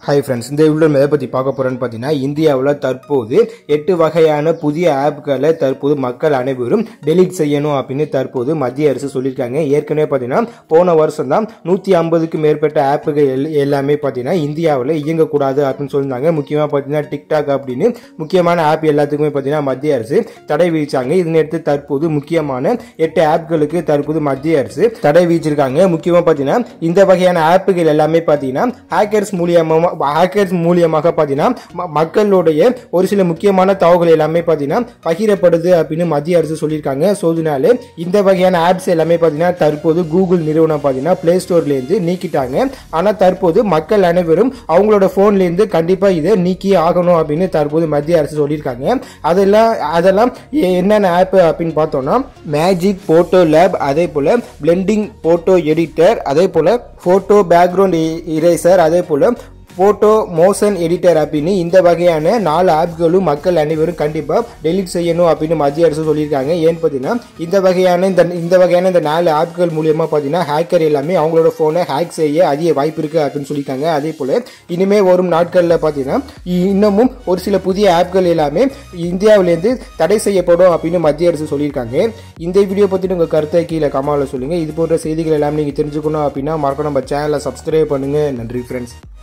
hi friends இந்த video எதை பற்றி பார்க்க போகிறேன்னு பார்த்தீங்கன்னா இந்தியாவில் தற்போது எட்டு வகையான புதிய ஆப்களை தற்போது மக்கள் அனைவரும் டெலீட் செய்யணும் அப்படின்னு தற்போது மத்திய அரசு சொல்லியிருக்காங்க ஏற்கனவே பார்த்தீங்கன்னா போன வருஷம் தான் நூற்றி ஐம்பதுக்கும் மேற்பட்ட ஆப்புகள் எல்- எல்லாமே பார்த்தீங்கன்னா இந்தியாவில் இயங்கக்கூடாது அப்படின்னு சொல்லியிருந்தாங்க முக்கியமாக பார்த்தீங்கன்னா டிக்டாக் அப்படின்னு முக்கியமான ஆப் எல்லாத்துக்குமே பார்த்தீங்கன்னா மத்திய அரசு தடை விதிச்சாங்க இதனையடுத்து தற்போது முக்கியமான எட்டு ஆப்களுக்கு தற்போது மத்திய அரசு தடை விதிச்சிருக்காங்க முக்கியமாக பார்த்தீங்கன்னா இந்த வகையான ஆப்புகள் எல்லாமே பார்த்தீங்கன்னா ஹேக்கர்ஸ் மூலியமாக ஹேக்கர்ஸ் மூலியமாக பார்த்தீங்கன்னா ம- மக்களுடைய ஒரு சில முக்கியமான தகவல்கள் எல்லாமே பார்த்தீங்கன்னா பகிரப்படுது அப்படின்னு மத்திய அரசு சொல்லியிருக்காங்க ஸோ இதனால இந்த வகையான ஆப்ஸ் எல்லாமே பார்த்தீங்கன்னா தற்போது கூகுள் நிறுவனம் பார்த்தீங்கன்னா பிளே ஸ்டோர்லேருந்து நீக்கிட்டாங்க ஆனால் தற்போது மக்கள் அனைவரும் அவங்களோட ஃபோன்லேருந்து கண்டிப்பாக இதை நீக்கி ஆகணும் அப்படின்னு தற்போது மத்திய அரசு சொல்லியிருக்காங்க அதெல்லாம் அதெல்லாம் எ- என்னென்ன ஆப் அப்படின்னு பார்த்தோம்னா மேஜிக் போட்டோ லேப் அதே போல் பிளெண்டிங் போட்டோ எடிட்டர் அதே போல் ஃபோட்டோ பேக்ரவுண்ட் இரேசர் அதே போல் ஃபோட்டோ மோஷன் எடிட்டர் அப்படின்னு இந்த வகையான நாலு ஆப்களும் மக்கள் அனைவரும் கண்டிப்பாக டெலீட் செய்யணும் அப்படின்னு மத்திய அரசு சொல்லியிருக்காங்க ஏன்னு பார்த்தீங்கன்னா இந்த வகையான இந்த இந்த வகையான இந்த நாலு ஆப்கள் மூலியமாக பார்த்தீங்கன்னா ஹேக்கர் எல்லாமே அவங்களோட ஃபோனை ஹேக் செய்ய அதிக வாய்ப்பு இருக்குது அப்படின்னு சொல்லியிருக்காங்க அதே போல் இனிமே வரும் நாட்களில் பார்த்தீங்கன்னா இ- இன்னமும் ஒரு சில புதிய ஆப்கள் எல்லாமே இந்தியாவிலேருந்து தடை செய்யப்படும் அப்படின்னு மத்திய அரசு சொல்லியிருக்காங்க இந்த வீடியோ பற்றி உங்கள் கருத்தை கீழே கமாவில் சொல்லுங்கள் இது போன்ற செய்திகள் எல்லாம் நீங்கள் தெரிஞ்சுக்கணும் அப்படின்னா மறக்காம நம்ம சேனலை சப்ஸ்கிரைப் பண்ணுங்கள் நன்றி ஃப்ரெண்ட்ஸ்